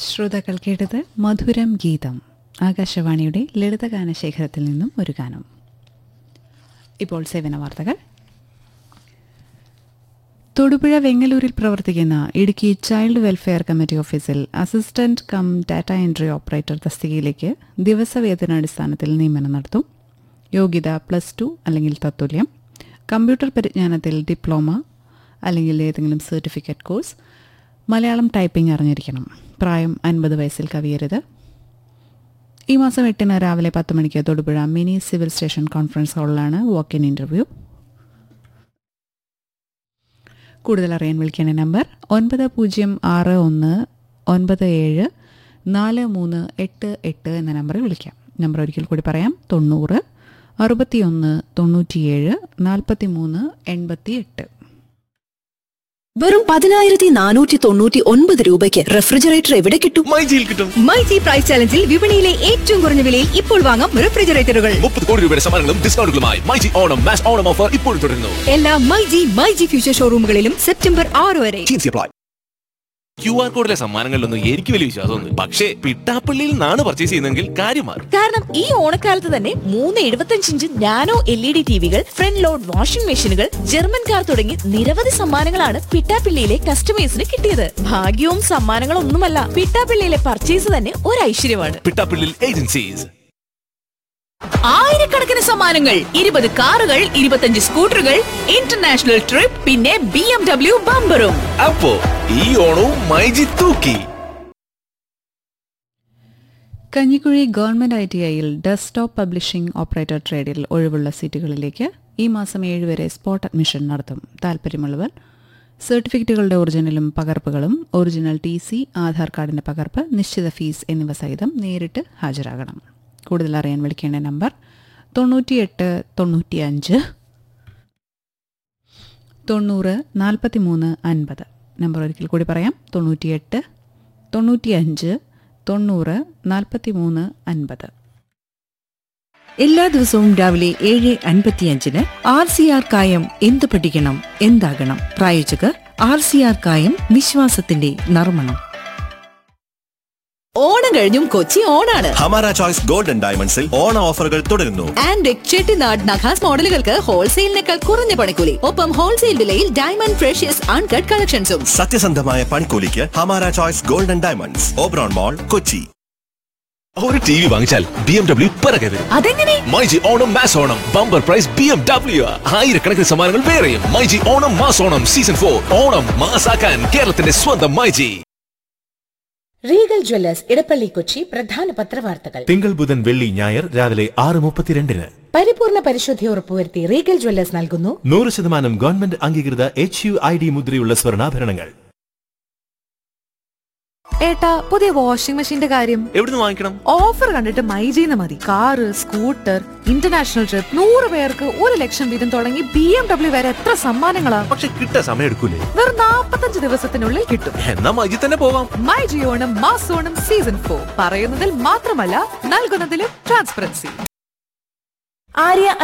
ശ്രോതാക്കൾ കേട്ടത് മധുരം ഗീതം ആകാശവാണിയുടെ ലളിതഗാന ശേഖരത്തിൽ നിന്നും ഒരു ഗാനം ഇപ്പോൾ സേവന വാർത്തകൾ തൊടുപുഴ വെങ്ങലൂരിൽ പ്രവർത്തിക്കുന്ന ഇടുക്കി ചൈൽഡ് വെൽഫെയർ കമ്മിറ്റി ഓഫീസിൽ assistant cum data entry operator തസ്തികയിലേക്ക് ദിവസവേതനാടിസ്ഥാനത്തിൽ നിയമനം നടത്തും യോഗ്യത പ്ലസ് ടു അല്ലെങ്കിൽ തത്തുല്യം കമ്പ്യൂട്ടർ പരിജ്ഞാനത്തിൽ ഡിപ്ലോമ അല്ലെങ്കിൽ ഏതെങ്കിലും സർട്ടിഫിക്കറ്റ് കോഴ്സ് മലയാളം ടൈപ്പിംഗ് അറിഞ്ഞിരിക്കണം പ്രായം അൻപത് വയസ്സിൽ കവിയരുത് ഈ മാസം എട്ടിന് രാവിലെ പത്ത് മണിക്ക് Thodupuzha mini civil station conference ഹാളിലാണ് വാക്ക് ഇൻ ഇൻ്റർവ്യൂ കൂടുതൽ അറിയാൻ വിളിക്കേണ്ട നമ്പർ ഒൻപത് പൂജ്യം ആറ് ഒന്ന് ഒൻപത് ഏഴ് നാല് മൂന്ന് എട്ട് എട്ട് എന്ന നമ്പറിൽ വിളിക്കാം നമ്പർ ഒരിക്കൽ കൂടി പറയാം തൊണ്ണൂറ് അറുപത്തിയൊന്ന് തൊണ്ണൂറ്റിയേഴ് നാൽപ്പത്തി മൂന്ന് എൺപത്തി എട്ട് വെറും പതിനായിരത്തി നാനൂറ്റി തൊണ്ണൂറ്റി ഒൻപത് രൂപയ്ക്ക് റെഫ്രിജറേറ്റർ എവിടെ കിട്ടും മൈജിയിൽ കിട്ടും മൈജി പ്രൈസ് ചാലഞ്ചിൽ വിപണിയിലെ ഏറ്റവും കുറഞ്ഞ വിലയിൽ ഇപ്പോൾ വാങ്ങാം റെഫ്രിജറേറ്ററുകൾ മുപ്പത് കോടി രൂപയുടെ സമ്മാനങ്ങളും ഡിസ്കൗണ്ടുകളുമായി മൈജി ഓണം മാസ് ഓണം ഓഫർ ഇപ്പോഴും തുടരുന്നു എല്ലാ മൈജി മൈജി ഫ്യൂച്ചർ ഷോറൂമുകളിലും സെപ്റ്റംബർ ആറ് വരെ അപ്ലൈ ക്യു ആർ കോഡിലെ സമ്മാനങ്ങളിലൊന്നും എനിക്ക് വലിയ വിശ്വാസമൊന്നും പക്ഷേ പിട്ടാപ്പള്ളിയിൽ നിന്നാണ് പർച്ചേസ് ചെയ്യുന്നതെങ്കിൽ കാര്യം മാറും കാരണം ഈ ഓണക്കാലത്ത് തന്നെ മൂന്ന് എഴുപത്തഞ്ച് inch nano L E D ടിവികൾ ഫ്രണ്ട് ലോഡ് വാഷിംഗ് മെഷീനുകൾ ജർമ്മൻ കാർ തുടങ്ങി നിരവധി സമ്മാനങ്ങളാണ് പിട്ടാപ്പിള്ളിയിലെ കസ്റ്റമേഴ്സിന് കിട്ടിയത് ഭാഗ്യവും സമ്മാനങ്ങളും ഒന്നുമല്ല പിട്ടാപ്പിള്ളിയിലെ പർച്ചേസ് തന്നെ ഒരു ഐശ്വര്യമാണ് പിട്ടാപ്പള്ളിയിൽ ഏജൻസീസ് ആയിരക്കണക്കിന് സമ്മാനങ്ങൾ ഇരുപത് കാറുകൾ ഇരുപത്തഞ്ച് സ്കൂട്ടറുകൾ ഇന്റർനാഷണൽ ട്രിപ്പ് പിന്നെ ബി എം ഡബ്ല്യു ബമ്പറും അപ്പോ ഈ ഓണവും മൈജി തൂക്കി കഞ്ഞിക്കുഴി ഗവൺമെന്റ് ഐ ടി ഐയിൽ ഡെസ്ക്ടോപ്പ് പബ്ലിഷിംഗ് ഓപ്പറേറ്റർ ട്രേഡിൽ ഒഴിവുള്ള സീറ്റുകളിലേക്ക് ഈ മാസം ഏഴ് വരെ സ്പോട്ട് അഡ്മിഷൻ നടത്തും താൽപ്പര്യമുള്ളവർ സർട്ടിഫിക്കറ്റുകളുടെ ഒറിജിനലും പകർപ്പുകളും ഒറിജിനൽ ടി സി ആധാർ കാർഡിന്റെ പകർപ്പ് നിശ്ചിത ഫീസ് എന്നിവ സഹിതം നേരിട്ട് ഹാജരാകണം കൂടുതൽ അറിയാൻ വിളിക്കേണ്ട നമ്പർ തൊണ്ണൂറ്റിയെട്ട് തൊണ്ണൂറ്റിയഞ്ച് തൊണ്ണൂറ് നാൽപ്പത്തി മൂന്ന് അൻപത് നമ്പർ ഒരിക്കൽ കൂടി പറയാം തൊണ്ണൂറ്റിയെട്ട് തൊണ്ണൂറ്റിയഞ്ച് തൊണ്ണൂറ് നാൽപ്പത്തി മൂന്ന് അൻപത് എല്ലാ ദിവസവും രാവിലെ ഏഴ് അൻപത്തിയഞ്ചിന് ആർ സി ആർ കായം എന്ത് പഠിക്കണം എന്താകണം പ്രായോജകർ ആർ സി ആർ കായം വിശ്വാസത്തിന്റെ നർമ്മണം ഓണം കഴിഞ്ഞും കൊച്ചി ഓണാണ് ഹമാര ചോയ്സ് ഗോൾഡൻ ഡയമണ്ട്സിൽ ഓണ ഓഫറുകൾ തുടരുന്നു ആൻഡ് ചെട്ടിനാട് നഖാസ് മോഡലുകൾക്ക് ഹോൾസെയിലിനേക്കാൾ കുറഞ്ഞ പണിക്കൂലി ഒപ്പം ഹോൾസെയിൽ വിലയിൽ ഡയമണ്ട് ഫ്രഷ്യസ് അൺകട്ട് കളക്ഷൻസും സത്യസന്ധമായ പണിക്കൂലിക്ക് ഹമാര choice golden diamonds Oberon mall Kochi ഒരു ടി വി വാങ്ങിച്ചാൽ ബി എം ഡബ്ല്യു പിറകെ വരും അതെങ്ങനെ myG Onam mass Onam bumper prize B M W ആയിരക്കണക്കിന് സമ്മാനങ്ങൾ വേറെയും myG Onam mass Onam season for Onam മാസാക്കാൻ കേരളത്തിന്റെ സ്വന്തം മൈജി റീഗൽ ജ്വല്ലേഴ്സ് ഇടപ്പള്ളി കൊച്ചി പ്രധാന പത്രവാർത്തകൾ തിങ്കൾ ബുധൻ വെള്ളി ഞായർ രാവിലെ ആറ് മുപ്പത്തിരണ്ടിന് പരിപൂർണ പരിശുദ്ധി ഉറപ്പുവരുത്തി റീഗൽ ജ്വല്ലേഴ്സ് നൽകുന്നു നൂറ് ശതമാനം ഗവൺമെന്റ് അംഗീകൃത എച്ച് യു ഐ ഡി മുദ്രയുള്ള സ്വർണ്ണാഭരണങ്ങൾ ഏട്ടാ പുതിയ വാഷിംഗ് മെഷീന്റെ കാര്യം എവിടുന്ന് വാങ്ങിക്കണം ഓഫർ കണ്ടിട്ട് മൈജീന്ന് മതി കാറ് സ്കൂട്ടർ ഇന്റർനാഷണൽ ട്രിപ്പ് നൂറ് പേർക്ക് ഒരു ലക്ഷം വീതം തുടങ്ങി ബി എം ഡബ്ല്യു വരെ എത്ര സമ്മാനങ്ങളാ പക്ഷെ കിട്ടാൻ സമയം എടുക്കൂലേ വെറും നാപ്പത്തഞ്ച് ദിവസത്തിനുള്ളിൽ കിട്ടും എന്നാ മൈജി തന്നെ പോവാം മൈ ജിയോണം മാസോണം സീസൺ ഫോർ പറയുന്നതിൽ മാത്രമല്ല നൽകുന്നതിലും ട്രാൻസ്പെറൻസി ആര്യ